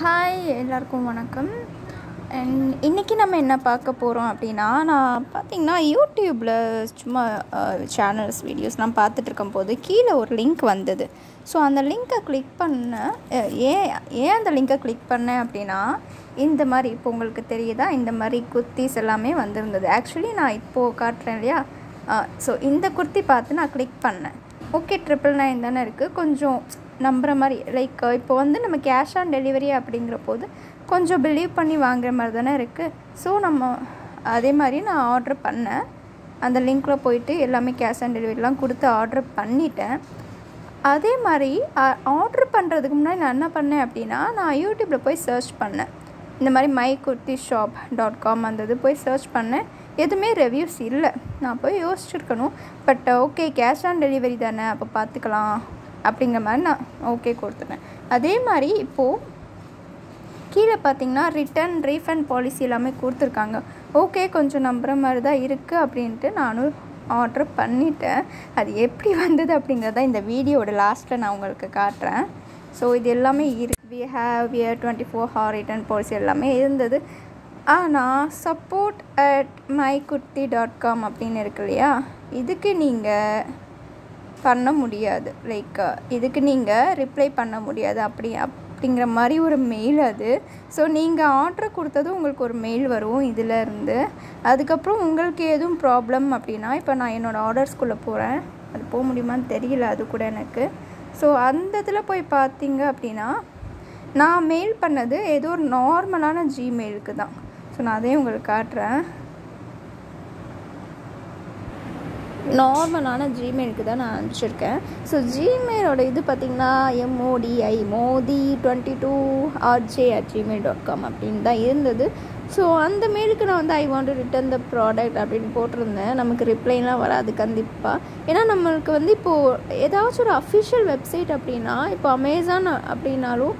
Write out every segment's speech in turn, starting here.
hi எல்லாருக்கும் வணக்கம் and இன்றைக்கி நம்ம என்ன பார்க்க போகிறோம் அப்படின்னா நான் பார்த்தீங்கன்னா யூடியூப்பில் சும்மா சேனல்ஸ் வீடியோஸ்லாம் பார்த்துட்டு இருக்கும்போது கீழே ஒரு லிங்க் வந்தது ஸோ அந்த லிங்க்கை கிளிக் பண்ண அஹ், ஏன் ஏன் அந்த லிங்க்கை கிளிக் பண்ணேன் அப்படின்னா இந்த மாதிரி இப்போ உங்களுக்கு தெரியுதா இந்த மாதிரி குர்த்திஸ் எல்லாமே வந்திருந்தது ஆக்சுவலி நான் இப்போது காட்டுறேன் இல்லையா ஸோ இந்த குர்த்தி பார்த்து நான் கிளிக் பண்ணேன் ஓகே ட்ரிபிள் நைன் தானே இருக்குது கொஞ்சம் நம்புகிற மாதிரி லைக் இப்போ வந்து நம்ம கேஷ் ஆன் டெலிவரி அப்படிங்கிற போது கொஞ்சம் பிலீவ் பண்ணி வாங்குற மாதிரி தானே இருக்குது ஸோ நம்ம அதே மாதிரி நான் ஆர்டர் பண்ணேன் அந்த லிங்க்கில் போயிட்டு எல்லாமே கேஷ் ஆன் டெலிவரிலாம் கொடுத்து ஆர்டர் பண்ணிட்டேன் அதே மாதிரி ஆர்டர் பண்ணுறதுக்கு முன்னாடி நான் என்ன பண்ணேன் அப்படின்னா நான் யூடியூப்பில் போய் சர்ச் பண்ணேன் இந்த மாதிரி my kurti shop dot com அந்த இது போய் சர்ச் பண்ணேன் எதுவுமே ரிவ்யூஸ் இல்லை நான் போய் யோசிச்சிருக்கணும் but okay cash on delivery தானே அப்போ பார்த்துக்கலாம் அப்படிங்கிற மாதிரி நான் ஓகே கொடுத்துட்டேன் அதே மாதிரி இப்போது கீழே பார்த்தீங்கன்னா ரிட்டர்ன் ரீஃபண்ட் பாலிசி எல்லாமே கொடுத்துருக்காங்க ஓகே கொஞ்சம் நம்புகிற மாதிரி தான் இருக்குது அப்படின்ட்டு நானும் ஆர்டர் பண்ணிட்டேன் அது எப்படி வந்தது அப்படிங்கிறத இந்த வீடியோட லாஸ்ட்டில் நான் உங்களுக்கு காட்டுறேன் ஸோ இது எல்லாமே இருக்கு we have year twenty four hour return policy எல்லாமே இருந்தது ஆனால் support at my kurti dot com அப்படின்னு இருக்கு இல்லையா இதுக்கு நீங்கள் பண்ண முடியாது லைக் இதுக்கு நீங்கள் ரிப்ளை பண்ண முடியாது அப்படி அப்படிங்கிற மாதிரி ஒரு மெயில் அது ஸோ நீங்கள் ஆர்டர் கொடுத்தது உங்களுக்கு ஒரு மெயில் வரும் இதில் இருந்து அதுக்கப்புறம் உங்களுக்கு எதுவும் ப்ராப்ளம் அப்படின்னா இப்போ நான் என்னோடய ஆர்டர்ஸ்குள்ளே போகிறேன் அது போக முடியுமான்னு தெரியல அது கூட எனக்கு ஸோ அந்த இதில் போய் பார்த்தீங்க அப்படின்னா நான் மெயில் பண்ணது ஏதோ ஒரு நார்மலான ஜிமெயிலுக்கு தான் ஸோ நான் அதையும் உங்களுக்கு காட்டுறேன் நார்மலான ஜிமெயிலுக்கு தான் நான் அனுப்பிச்சிருக்கேன் ஸோ ஜிமெயிலோட இது பார்த்திங்கன்னா MODI Modi twenty two RJ at Gmail dot com அப்படின்னு தான் இருந்தது ஸோ அந்த மெயிலுக்கு நான் வந்து I want to return the product அப்படின்னு போட்டிருந்தேன் நமக்கு ரிப்ளைலாம் வராது கண்டிப்பாக ஏன்னா நம்மளுக்கு வந்து இப்போது ஏதாச்சும் ஒரு அஃபிஷியல் வெப்சைட் அப்படின்னா இப்போ அமேசான் அப்படின்னாலும்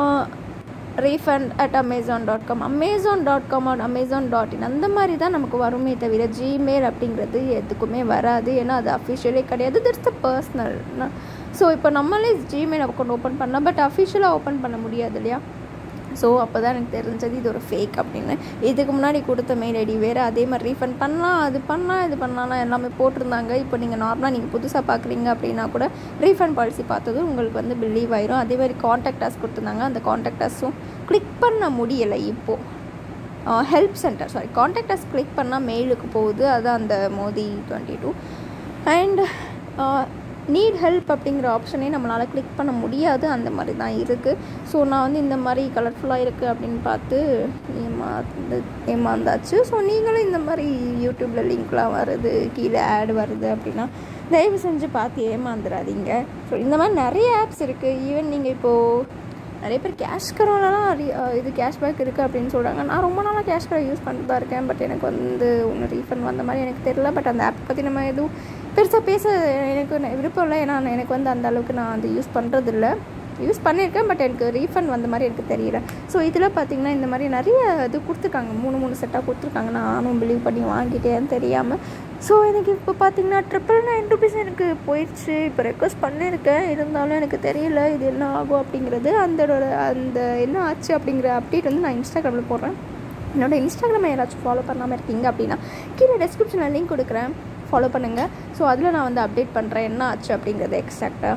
refund at Amazon dot com Amazon dot com at Amazon dot in அந்த மாதிரி தான் நமக்கு வருமே தவிர ஜிமெயில் அப்படிங்கிறது எதுக்குமே வராது ஏன்னா அது அஃபிஷியலே கிடையாது தட்ஸ் த பர்சனல் ஸோ இப்போ நம்மளே ஜிமெயில் அக்கௌண்ட் ஓப்பன் பண்ணலாம் பட் அஃபிஷியலாக ஓப்பன் பண்ண முடியாது இல்லையா ஸோ அப்போ தான் எனக்கு தெரிஞ்சது இது ஒரு ஃபேக் அப்படின்னு இதுக்கு முன்னாடி கொடுத்த மெயில் ஐடி வேறு அதே மாதிரி ரீஃபண்ட் பண்ணலாம் அது பண்ணலாம் இது பண்ணலாம் எல்லாமே போட்டிருந்தாங்க இப்போ நீங்கள் நார்மலாக நீங்கள் புதுசாக பார்க்குறீங்க அப்படின்னா கூட ரீஃபண்ட் பாலிசி பார்த்ததும் உங்களுக்கு வந்து பிலீவ் ஆயிரும் அதே மாதிரி காண்டாக்ட் அஸ் கொடுத்துருந்தாங்க அந்த காண்டாக்ட் அஸும் கிளிக் பண்ண முடியலை இப்போது help center sorry contact us click பண்ணால் மெயிலுக்கு போகுது அதுதான் அந்த Modi twenty two and need help அப்படிங்கிற ஆப்ஷனே நம்மளால் கிளிக் பண்ண முடியாது அந்த மாதிரி தான் இருக்குது ஸோ நான் வந்து இந்த மாதிரி கலர்ஃபுல்லாக இருக்குது அப்படின்னு பார்த்து ஏமாந்து ஏமாந்தாச்சு ஸோ நீங்களும் இந்த மாதிரி யூடியூப்பில் லிங்க்லாம் வருது கீழே ஆட் வருது அப்படின்னா தயவு செஞ்சு பார்த்து ஏமாந்துடாதீங்க ஸோ இந்த மாதிரி நிறைய ஆப்ஸ் இருக்குது ஈவன் நீங்கள் இப்போது நிறைய பேர் கேஷ் கரோலாம் இது கேஷ்பேக் இருக்குது அப்படின்னு சொல்கிறாங்க நான் ரொம்ப நாளாக கேஷ் கரோ யூஸ் பண்ணிட்டு தான் இருக்கேன் பட் எனக்கு வந்து ஒன்று ரீஃபண்ட் வந்த மாதிரி எனக்கு தெரியல பட் அந்த ஆப் பற்றி நம்ம எதுவும் பெருசாக பேச எனக்கு ந- விருப்பம் இல்லை ஏன்னா நான் எனக்கு வந்து அந்த அளவுக்கு நான் அது யூஸ் பண்ணுறதில்ல யூஸ் பண்ணியிருக்கேன் பட் எனக்கு ரீஃபண்ட் வந்த மாதிரி எனக்கு தெரியல ஸோ இதில் பார்த்தீங்கன்னா இந்த மாதிரி நிறைய இது கொடுத்துருக்காங்க மூணு மூணு செட்டாக கொடுத்துருக்காங்க நானும் பிலீவ் பண்ணி வாங்கிட்டேன்னு தெரியாமல் ஸோ எனக்கு இப்போ பார்த்தீங்கன்னா ட்ரிபிள் நைன் ருபீஸ் எனக்கு போயிடுச்சு இப்போ ரெக்வஸ்ட் பண்ணியிருக்கேன் இருந்தாலும் எனக்கு தெரியல இது என்ன ஆகும் அப்படிங்கிறது அந்த அந்த என்ன ஆச்சு அப்படிங்கிற அப்டேட் வந்து நான் இன்ஸ்டாகிராமில் போடுறேன் என்னோட இன்ஸ்டாகிராமை யாராச்சும் ஃபாலோ பண்ணாமல் இருக்கீங்க அப்படின்னா கீழே டெஸ்கிரிப்ஷனில் லிங்க் கொடுக்குறேன் ஃபாலோ பண்ணுங்கள் ஸோ அதில் நான் வந்து அப்டேட் பண்ணுறேன் என்ன ஆச்சு அப்படிங்கிறது எக்ஸாக்டாக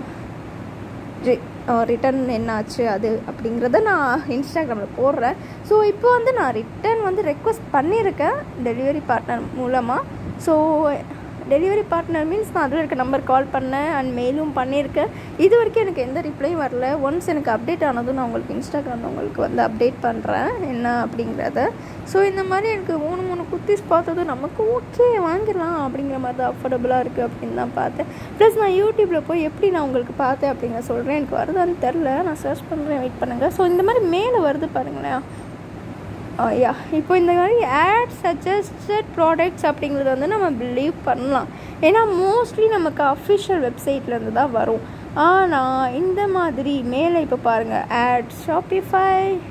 ரிட்டன் என்ன ஆச்சு அது அப்படிங்கிறத நான் இன்ஸ்டாகிராமில் போடுறேன் ஸோ இப்போ வந்து நான் ரிட்டன் வந்து ரெக்வஸ்ட் பண்ணியிருக்கேன் டெலிவரி பார்ட்னர் மூலமாக ஸோ டெலிவரி பார்ட்னர் மீன்ஸ் நான் அதில் இருக்க நம்பர் கால் பண்ணேன் அண்ட் மெயிலும் பண்ணியிருக்கேன் இது வரைக்கும் எனக்கு எந்த ரிப்ளையும் வரல ஒன்ஸ் எனக்கு அப்டேட் ஆனதும் நான் உங்களுக்கு இன்ஸ்டாகிராமில் உங்களுக்கு வந்து அப்டேட் பண்ணுறேன் என்ன அப்படிங்கிறத ஸோ இந்த மாதிரி எனக்கு மூணு மூணு குர்த்திஸ் பார்த்ததும் நமக்கு ஓகே வாங்கிடலாம் அப்படிங்கிற மாதிரி தான் அஃபோர்டபுளாக இருக்குது அப்படின்னு தான் பார்த்தேன் ப்ளஸ் நான் யூடியூப்பில் போய் எப்படி நான் உங்களுக்கு பார்த்தேன் அப்படிங்கிற சொல்கிறேன் எனக்கு வருதான்னு தெரில நான் சர்ச் பண்ணுறேன் வெயிட் பண்ணுங்கள் ஸோ இந்த மாதிரி மேலே வருது பாருங்களேன் யா இப்போ இந்த மாதிரி ஆட் சஜஸ்டட் ப்ராடக்ட்ஸ் அப்படிங்கிறது வந்து நம்ம பிலீவ் பண்ணலாம் ஏன்னா மோஸ்ட்லி நமக்கு அஃபிஷியல் வெப்சைட்லேருந்து தான் வரும் ஆனால் இந்த மாதிரி மேலே இப்போ பாருங்கள் ஆட் ஷாப்பிஃபை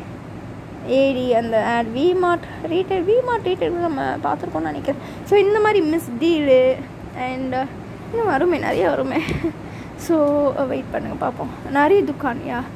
ஏடி அந்த at Vmart retail Vmart retail நம்ம பார்த்துருக்கோம்னு நினைக்கிறேன் ஸோ இந்த மாதிரி மிஸ் டீலு அண்ட் இன்னும் வருமே நிறைய வருமே ஸோ வெயிட் பண்ணுங்கள் பார்ப்போம் நிறைய துக்கான் யா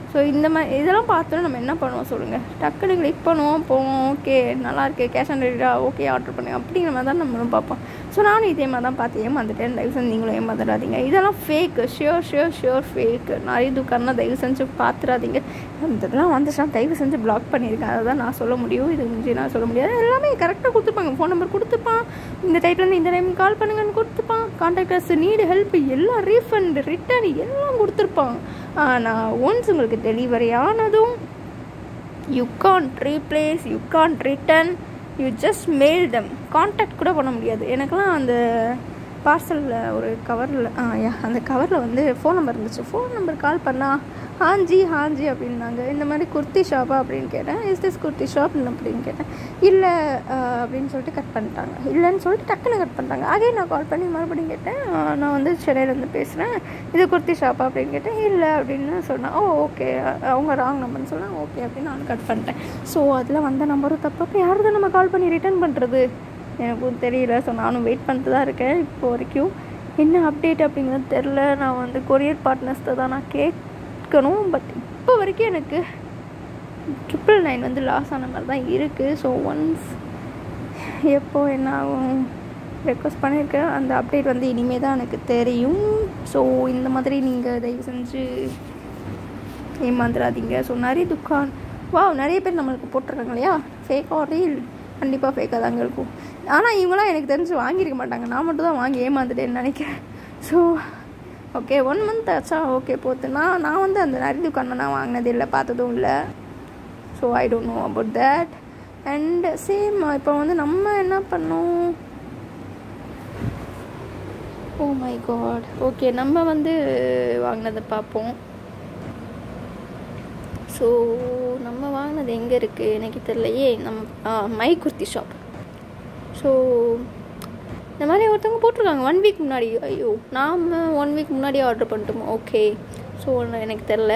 ஸோ இந்த மாதிரி இதெல்லாம் பார்த்தோன்னா நம்ம என்ன பண்ணுவோம் சொல்லுங்கள் டக்குன்னு கிளிக் பண்ணுவோம் போவோம் ஓகே நல்லா இருக்கு கேஷ் ஆன் டெலிவரியா ஓகே ஆர்டர் பண்ணுங்க அப்படிங்கிற மாதிரி தான் நம்மளும் பார்ப்போம் ஸோ நானும் இதே மாதிரி தான் பார்த்து ஏமாந்துட்டேன் தயவு செஞ்சு நீங்களும் ஏமாந்துடாதீங்க இதெல்லாம் fake sure sure sure fake நிறைய துக்காரனா தயவு செஞ்சு பார்த்துடாதீங்க இதெல்லாம் வந்துச்சுன்னா தயவு செஞ்சு பிளாக் பண்ணியிருக்கேன் அதை தான் நான் சொல்ல முடியும் இது முடிஞ்சு நான் சொல்ல முடியாது எல்லாமே கரெக்டாக கொடுத்துருப்பாங்க ஃபோன் நம்பர் கொடுத்துப்பான் இந்த டைட்லேருந்து இந்த டைம் கால் பண்ணுங்கன்னு கொடுத்துப்பான் கான்டாக்டர்ஸ் நீடு ஹெல்ப் எல்லாம் ரீஃபண்ட் ரிட்டர்ன் எல்லாம் கொடுத்துருப்பான் ஆனால் ஒன்ஸ் உங்களுக்கு டெலிவரி ஆனதும் you can't replace you can't return you just mail them contact கூட பண்ண முடியாது எனக்கெல்லாம் அந்த பார்சலில் ஒரு கவரில் யா அந்த கவரில் வந்து ஃபோன் நம்பர் இருந்துச்சு ஃபோன் நம்பர் கால் பண்ணால் ஹாஞ்சி ஹாஞ்சி அப்படின்னாங்க இந்த மாதிரி குர்த்தி ஷாப்பா அப்படின்னு கேட்டேன் இஸ் திஸ் குர்த்தி ஷாப் அப்படின்னு கேட்டேன் இல்லை அப்படின்னு சொல்லிட்டு கட் பண்ணிட்டாங்க இல்லைன்னு சொல்லிட்டு டக்குன்னு கட் பண்ணிட்டாங்க அதே நான் கால் பண்ணி மறுபடியும் கேட்டேன் "ஆ, நான் வந்து சென்னையிலேருந்து பேசுகிறேன் இது குர்த்தி ஷாப்பா அப்படின்னு கேட்டேன் இல்லை அப்படின்னு சொன்னேன் ஓ ஓகே அவங்க ராங் நம்பர்னு சொன்னாங்க ஓகே அப்படின்னு நான் கட் பண்ணிட்டேன் ஸோ அதில் வந்த நம்பரும் தப்பு அப்போ யார் தான் நம்ம கால் பண்ணி ரிட்டர்ன் பண்ணுறது எனக்கும் தெரியல ஸோ நானும் வெயிட் பண்ணிட்டு தான் இருக்கேன் இப்போ வரைக்கும் என்ன அப்டேட் அப்படிங்கிறது தெரில நான் வந்து கொரியர் பார்ட்னர்ஸ்ட்டு தான் நான் கேட்கணும் பட் இப்போ வரைக்கும் எனக்கு ட்ரிபிள் நைன் வந்து லாஸ் ஆன மாதிரி தான் இருக்குது ஸோ ஒன்ஸ் எப்போ என்ன ஆகும் ரெக்வஸ்ட் பண்ணியிருக்கேன் அந்த அப்டேட் வந்து இனிமேல் தான் எனக்கு தெரியும் ஸோ இந்த மாதிரி நீங்கள் தயவு செஞ்சு ஏமாந்துடாதீங்க ஸோ நிறைய துக்கான் வா நிறைய பேர் நம்மளுக்கு போட்டிருக்காங்க இல்லையா ஃபேக் ஆர் ரீல் கண்டிப்பாக ஃபேக்காக தாங்க இருக்கும் ஆனால் இவங்களாம் எனக்கு தெரிஞ்சு வாங்கியிருக்க மாட்டாங்க நான் மட்டும் தான் வாங்கி ஏமாந்துட்டேன்னு நினைக்கிறேன் ஸோ ஓகே ஒன் மந்த் ஆச்சா ஓகே போத்துனா நான் வந்து அந்த நிறைய துக்கான நான் வாங்கினது இல்லை பார்த்ததும் இல்லை so I don't know about that and same இப்போ வந்து நம்ம என்ன பண்ணோம் ஓ மை காட் ஓகே நம்ம வந்து வாங்கினதை பார்ப்போம் ஸோ நம்ம வாங்கினது எங்கே இருக்குது எனக்கு தெரியலையே நம்ம மை குர்த்தி ஷாப் ஸோ இந்த மாதிரி ஒருத்தவங்க போட்டிருக்காங்க ஒன் வீக் முன்னாடி ஐயோ நாம் ஒன் வீக் முன்னாடி ஆர்டர் பண்ணிட்டோம் ஓகே ஸோ எனக்கு தெரில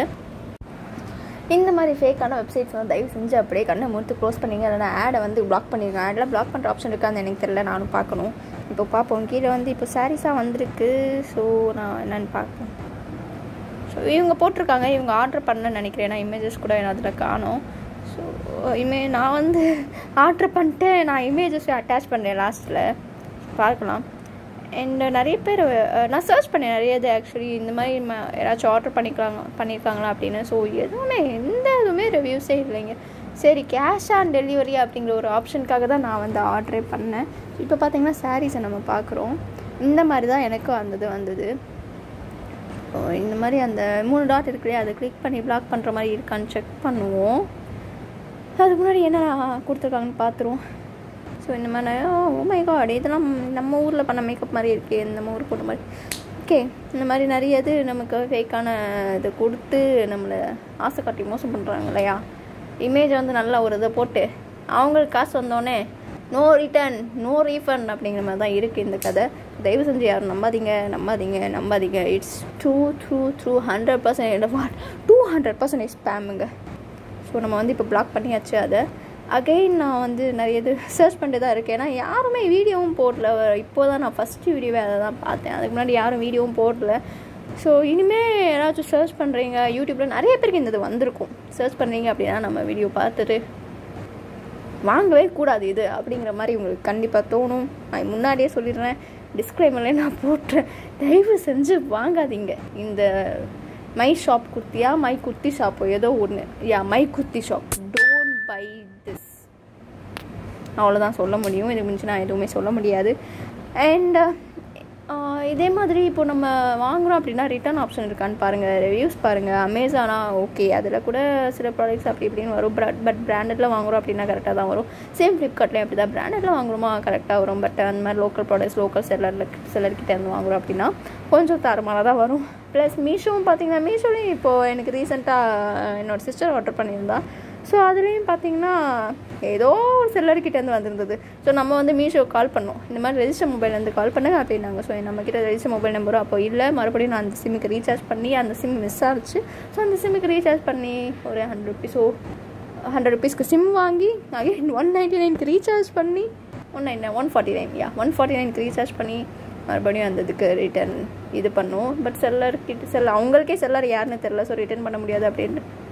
இந்த மாதிரி ஃபேக்கான வெப்சைட்ஸ் வந்து தயவு செஞ்சு அப்படியே கண்ணை மூர்த்து க்ளோஸ் பண்ணிங்க இல்லைனா ஆடை வந்து பிளாக் பண்ணிருக்கேன் ஆடெலாம் பிளாக் பண்ணுற ஆப்ஷன் இருக்கான்னு எனக்கு தெரியல நானும் பார்க்கணும் இப்போ பார்ப்போம் கீழே வந்து இப்போ சாரீஸாக வந்திருக்கு ஸோ நான் என்னென்னு பார்ப்போம் ஸோ இவங்க போட்டிருக்காங்க இவங்க ஆர்டர் பண்ண நினைக்கிறேன் ஏன்னா இமேஜஸ் கூட என்ன அதில் காணும் ஸோ இமே நான் வந்து ஆர்டர் பண்ணிட்டு நான் இமேஜஸ் அட்டாச் பண்ணேன் லாஸ்ட்டில் பார்க்கலாம் அண்ட் நிறைய பேர் அஹ், நான் சர்ச் பண்ணேன் நிறைய இது ஆக்சுவலி இந்த மாதிரி ம- யாராச்சும் ஆர்டர் பண்ணிக்கலாங்க பண்ணியிருக்காங்களா அப்படின்னு ஸோ எதுவுமே எந்த இதுவுமே ரிவ்யூஸே இல்லைங்க சரி கேஷ் ஆன் டெலிவரி அப்படிங்கிற ஒரு ஆப்ஷனுக்காக தான் நான் வந்து ஆர்டரே பண்ணேன் இப்போ பார்த்தீங்கன்னா சாரீஸை நம்ம பார்க்குறோம் இந்த மாதிரி தான் எனக்கும் அந்த இது வந்தது ஸோ இந்த மாதிரி அந்த மூணு டாட் இருக்கு இல்லையா அதை கிளிக் பண்ணி பிளாக் பண்ணுற மாதிரி இருக்கான்னு செக் பண்ணுவோம் அதுக்கு முன்னாடி என்ன கொடுத்துருக்காங்கன்னு பார்த்துருவோம் ஸோ இந்த மாதிரி ஓ மை காட் இதெல்லாம் நம்ம ஊரில் பண்ண மேக்கப் மாதிரி இருக்கே நம்ம ஊர் போட்ட மாதிரி ஓகே இந்த மாதிரி நிறைய இது நமக்கு ஃபேக்கான இது கொடுத்து நம்மளை ஆசை காட்டி மோசம் பண்ணுறாங்க இல்லையா இமேஜ் வந்து நல்லா ஒரு இதை போட்டு அவங்களுக்கு காசு வந்தோடனே நோ ரிட்டர்ன் நோ ரீஃபண்ட் அப்படிங்கிற மாதிரி தான் இருக்குது இந்த கதை தயவு செஞ்சு யாரும் நம்பாதீங்க நம்பாதீங்க நம்பாதீங்க it's too true true hundred percent what two hundred percentage ஸ்பேமுங்க ஸோ நம்ம வந்து இப்போ பிளாக் பண்ணியாச்சு அதை அகைன் நான் வந்து நிறைய இது சர்ச் பண்ணிட்டு தான் இருக்கேன் ஏன்னா யாருமே வீடியோவும் போடல இப்போ தான் நான் ஃபஸ்ட்டு வீடியோவே அதை தான் பார்த்தேன் அதுக்கு முன்னாடி யாரும் வீடியோவும் போடல ஸோ இனிமேல் யாராச்சும் சர்ச் பண்ணுறீங்க யூடியூப்பில் நிறைய பேருக்கு இந்த இது வந்திருக்கும் சர்ச் பண்ணுறீங்க அப்படின்னா நம்ம வீடியோ பார்த்துட்டு வாங்கவே கூடாது இது அப்படிங்கிற மாதிரி உங்களுக்கு கண்டிப்பாக தோணும் நான் முன்னாடியே சொல்லிடுறேன் டிஸ்க்ளைமர்லேயே நான் போட்டுறேன் தயவு செஞ்சு வாங்காதீங்க இந்த மை ஷாப் குர்த்தியா மை குர்த்தி ஷாப்போ ஏதோ ஒன்று yeah my kurti shop don't buy this அவ்வளோதான் சொல்ல முடியும் இதுக்கு மிஞ்சி நான் எதுவுமே சொல்ல முடியாது அண்ட் இதே மாதிரி இப்போ நம்ம வாங்குறோம் அப்படின்னா ரிட்டர்ன் ஆப்ஷன் இருக்கான்னு பாருங்கள் ரிவ்யூஸ் பாருங்கள் அமேசானா ஓகே அதில் கூட சில ப்ராடக்ட்ஸ் அப்படி இப்படின்னு வரும் பட் பட் பிராண்டடில் வாங்குறோம் அப்படின்னா கரெக்டாக தான் வரும் சேம் ஃப்ளிப்கார்ட்லேயும் அப்படி தான் பிராண்டடில் வாங்குறோமா கரெக்டாக வரும் பட் அந்த மாதிரி லோக்கல் ப்ராடக்ட்ஸ் லோக்கல் செல்லரில் செல்லர்கிட்ட இருந்து வாங்குறோம் அப்படின்னா கொஞ்சம் தரமாக தான் வரும் ப்ளஸ் மீஷோவும் பார்த்தீங்கன்னா மீஷோலையும் இப்போது எனக்கு ரீசெண்டாக என்னோட சிஸ்டர் ஆர்டர் பண்ணியிருந்தா ஸோ அதுலேயும் பார்த்தீங்கன்னா ஏதோ ஒரு செல்லர்கிட்டேருந்து வந்திருந்தது ஸோ நம்ம வந்து மீஷோ கால் பண்ணோம் இந்த மாதிரி ரெஜிஸ்டர் மொபைல்லேருந்து கால் பண்ணுங்க அப்படின்னாங்க ஸோ நம்மக்கிட்ட ரெஜிஸ்டர் மொபைல் நம்பரும் அப்போ இல்லை மறுபடியும் நான் அந்த சிம்முக்கு ரீசார்ஜ் பண்ணி அந்த சிம் மிஸ் ஆச்சு ஸோ அந்த சிம்முக்கு ரீசார்ஜ் பண்ணி ஒரு ஹண்ட்ரட் ருபீஸ் ஸோ ஹண்ட்ரட் ருபீஸ்க்கு சிம் வாங்கி அகைன் ஒன் நைன்ட்டி நைனுக்கு ரீசார்ஜ் பண்ணி one nine one forty nine yeah one forty நைனுக்கு ரீசார்ஜ் பண்ணி மறுபடியும் அந்த இதுக்கு ரிட்டர்ன் இது பண்ணுவோம் பட் செல்லர் கிட்ட செல்ல அவங்களுக்கே செல்லர் யாருன்னு தெரில ஸோ ரிட்டர்ன் பண்ண முடியாது அப்படின்ட்டு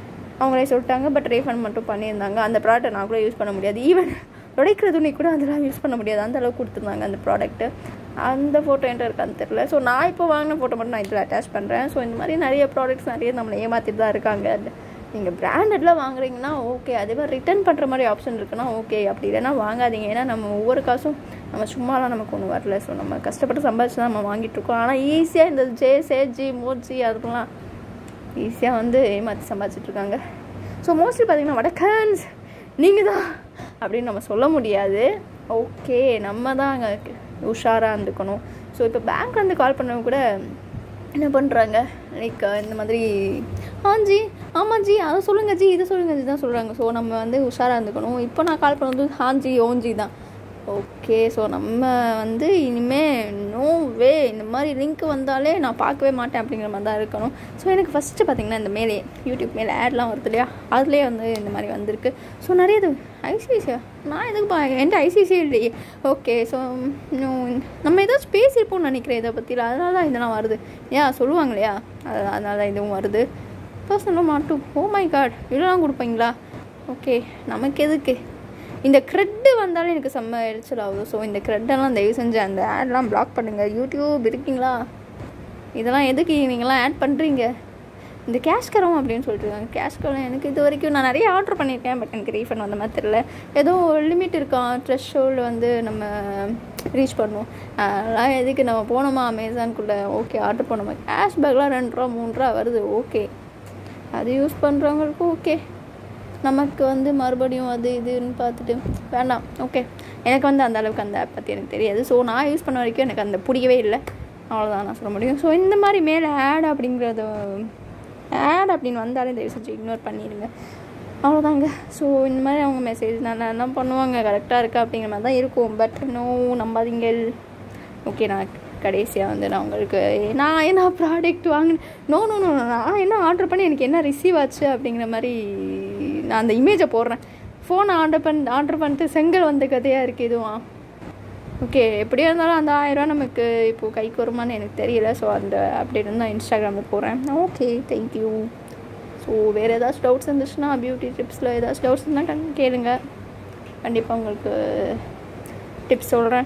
அவங்களே சொல்லிட்டாங்க பட் ரீஃபண்ட் மட்டும் பண்ணியிருந்தாங்க அந்த ப்ராடக்ட்டை நான் கூட யூஸ் பண்ண முடியாது ஈவன் உடைக்கிற துணி கூட அதெல்லாம் யூஸ் பண்ண முடியாது அந்த அளவுக்கு கொடுத்துருந்தாங்க அந்த ப்ராடக்ட்டு அந்த ஃபோட்டோ என்கிட்ட இருக்கான்னு தெரில ஸோ நான் இப்போ வாங்கின ஃபோட்டோ மட்டும் நான் இதில் அட்டாச் பண்ணுறேன் ஸோ இந்த மாதிரி நிறைய ப்ராடக்ட்ஸ் நிறைய நம்மளை ஏமாற்றிட்டு தான் இருக்காங்க நீங்கள் பிராண்டட்லாம் வாங்குறீங்கன்னா ஓகே அதே மாதிரி ரிட்டர்ன் பண்ணுற மாதிரி ஆப்ஷன் இருக்குன்னா ஓகே அப்படி இல்லைன்னா வாங்காதீங்க ஏன்னா நம்ம ஒவ்வொரு காசும் நம்ம சும்மாலாம் நமக்கு ஒன்றும் வரல ஸோ நம்ம கஷ்டப்பட்டு சம்பாதிச்சு தான் நம்ம வாங்கிட்டு இருக்கோம் ஆனால் ஈஸியாக இந்த ஜே சேஜி மோஜி அதெல்லாம் ஈஸியாக வந்து ஏமாற்றி சம்பாதிச்சிட்டு இருக்காங்க ஸோ மோஸ்ட்லி பார்த்தீங்கன்னா வடக்கன்ஸ் நீங்கள் தான் அப்படின்னு நம்ம சொல்ல முடியாது ஓகே நம்ம தான் அங்கே உஷாராக இருந்துக்கணும் ஸோ இப்போ பேங்க்லேருந்து கால் பண்ணவங்க கூட என்ன பண்ணுறாங்க லைக் இந்த மாதிரி ஆ ஜி ஆமாம் ஜி அதை சொல்லுங்கள் ஜி இதை சொல்லுங்கள் ஜி தான் சொல்கிறாங்க ஸோ நம்ம வந்து உஷாராக இருந்துக்கணும் இப்போ நான் கால் பண்ணது ஹாஞ்சி ஓஞ்சி தான் ஓகே ஸோ நம்ம வந்து இனிமேல் நோ வே இந்த மாதிரி லிங்க் வந்தாலே நான் பார்க்கவே மாட்டேன் அப்படிங்கிற மாதிரி தான் இருக்கணும் ஸோ எனக்கு ஃபஸ்ட்டு பார்த்திங்கன்னா இந்த மேலே யூடியூப் மேலே ஆட்லாம் வருது இல்லையா அதுலேயே வந்து இந்த மாதிரி வந்திருக்கு ஸோ நிறைய இது ஐசிஐசியா நான் எதுக்கு பா என்கிட்ட ஐசிஐசி இல்லையே ஓகே ஸோ நம்ம ஏதாச்சும் பேசியிருப்போம்னு நினைக்கிறேன் இதை பற்றியில் அதனால தான் இதெல்லாம் வருது ஏன் சொல்லுவாங்க இல்லையா அது அதனால தான் இதுவும் வருது பர்சனலாக மாட்டும் ஓ மை காட் இதெல்லாம் கொடுப்பீங்களா ஓகே நமக்கு எதுக்கு இந்த க்ரெட்டு வந்தாலே எனக்கு செம்ம எரிச்சல் ஆகுது ஸோ இந்த க்ரெட்டெல்லாம் தயவு செஞ்சு அந்த ஆட்லாம் பிளாக் பண்ணுங்கள் யூடியூப் இருக்கீங்களா இதெல்லாம் எதுக்கு நீங்களாம் ஆட் பண்ணுறீங்க இந்த கேஷ் கரம் அப்படின்னு சொல்லிட்டு இருக்காங்க கேஷ் கரம் எனக்கு இது வரைக்கும் நான் நிறைய ஆர்டர் பண்ணியிருக்கேன் பட் எனக்கு ரீஃபண்ட் வந்த மாதிரி தெரில ஏதோ லிமிட் இருக்கான் ட்ரெஷ் வந்து நம்ம ரீச் பண்ணுவோம் அதெல்லாம் எதுக்கு நம்ம போனோமா அமேசான்குள்ளே ஓகே ஆர்டர் பண்ணோமா கேஷ் பேக்லாம் ரெண்டு ரூபா மூணு ரூபா வருது ஓகே அது யூஸ் பண்ணுறவங்களுக்கும் ஓகே நமக்கு வந்து மறுபடியும் அது இதுன்னு பார்த்துட்டு வேண்டாம் ஓகே எனக்கு வந்து அந்த அளவுக்கு அந்த ஆப் பற்றி எனக்கு தெரியாது ஸோ நான் யூஸ் பண்ண வரைக்கும் எனக்கு அந்த பிடிக்கவே இல்லை அவ்வளோதான் நான் சொல்ல முடியும் ஸோ இந்த மாதிரி மேலே ஆட் அப்படிங்கிறத ஆட் அப்படின்னு வந்தாலே தயவு செஞ்சு இக்னோர் பண்ணிடுங்க அவ்வளோதாங்க ஸோ இந்த மாதிரி அவங்க மெசேஜ் நல்லா என்ன பண்ணுவாங்க கரெக்டாக இருக்கா அப்படிங்கிற மாதிரி தான் இருக்கும் பட் நோ நம்பாதீங்க ஓகே நான் கடைசியாக வந்து நான் உங்களுக்கு நான் என்ன ப்ராடக்ட் வாங்கினேன் நோ நோ நோ நான் என்ன ஆர்டர் பண்ணி எனக்கு என்ன ரிசீவ் ஆச்சு அப்படிங்கிற மாதிரி நான் அந்த இமேஜை போடுறேன் ஃபோனை ஆர்டர் பண்ணி ஆர்டர் பண்ணிட்டு செங்கல் வந்த கதையாக இருக்குது இதுவும் ஓகே எப்படியா இருந்தாலும் அந்த ஆயிரரூவா நமக்கு இப்போது கைக்கு வருமானு எனக்கு தெரியல ஸோ அந்த அப்டேட் வந்து நான் இன்ஸ்டாகிராமில் போடுறேன் ஓகே தேங்க்யூ ஸோ வேறு ஏதாச்சும் டவுட்ஸ் இருந்துச்சுன்னா பியூட்டி டிப்ஸில் ஏதாச்சும் டவுட்ஸ் இருந்தால் கண் கேளுங்க கண்டிப்பாக உங்களுக்கு டிப்ஸ் சொல்கிறேன்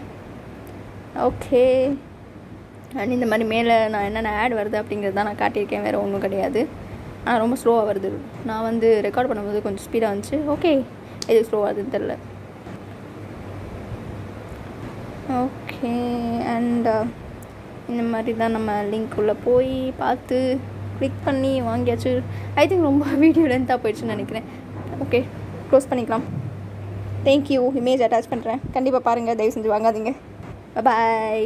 ஓகே அண்ட் இந்த மாதிரி மேலே நான் என்னென்ன ஆட் வருது அப்படிங்கிறது தான் நான் காட்டியிருக்கேன் வேறு ஒன்றும் கிடையாது ஆனால் ரொம்ப ஸ்லோவாக வருது நான் வந்து ரெக்கார்ட் பண்ணும்போது கொஞ்சம் ஸ்பீடாக வந்துச்சு ஓகே எது ஸ்லோவாக வருதுன்னு தெரில ஓகே அண்ட் இந்த மாதிரி தான் நம்ம லிங்க் உள்ளே போய் பார்த்து கிளிக் பண்ணி வாங்கியாச்சு ஐ திங்க் ரொம்ப வீடியோ லென்த்தாக போயிடுச்சுன்னு நினைக்கிறேன் ஓகே க்ளோஸ் பண்ணிக்கலாம் தேங்க்யூ இமேஜ் அட்டாச் பண்ணுறேன் கண்டிப்பாக பாருங்கள் தயவு செஞ்சு வாங்காதீங்க பாய்